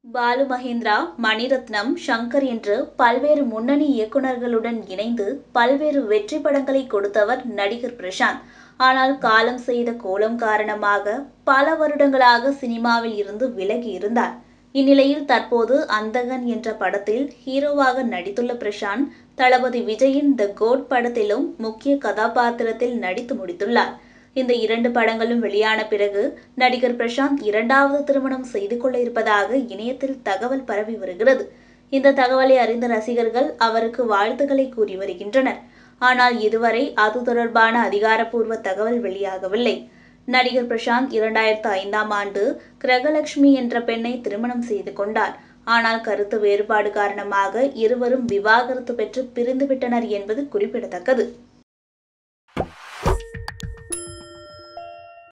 பாலு மகேந்திரா மணிரத்னம் சங்கர் என்று பல்வேறு முன்னணி இயக்குநர்களுடன் இணைந்து பல்வேறு வெற்றி படங்களை கொடுத்தவர் நடிகர் பிரசாந்த் ஆனால் காலம் செய்த கோலம் காரணமாக பல வருடங்களாக சினிமாவில் இருந்து விலகி இருந்தார் இந்நிலையில் தற்போது அந்தகன் என்ற படத்தில் ஹீரோவாக நடித்துள்ள பிரசாந்த் தளபதி விஜயின் த கோட் படத்திலும் முக்கிய கதாபாத்திரத்தில் நடித்து முடித்துள்ளார் இந்த இரண்டு படங்களும் வெளியான பிறகு நடிகர் பிரசாந்த் இரண்டாவது திருமணம் செய்து கொள்ள இருப்பதாக இணையத்தில் தகவல் பரவி வருகிறது இந்த தகவலை அறிந்த ரசிகர்கள் அவருக்கு வாழ்த்துக்களை கூறி வருகின்றனர் ஆனால் இதுவரை அது தொடர்பான அதிகாரப்பூர்வ தகவல் வெளியாகவில்லை நடிகர் பிரசாந்த் இரண்டாயிரத்து ஐந்தாம் ஆண்டு கிரகலட்சுமி என்ற பெண்ணை திருமணம் செய்து கொண்டார் ஆனால் கருத்து வேறுபாடு காரணமாக இருவரும் விவாகரத்து பெற்று பிரிந்துவிட்டனர் என்பது குறிப்பிடத்தக்கது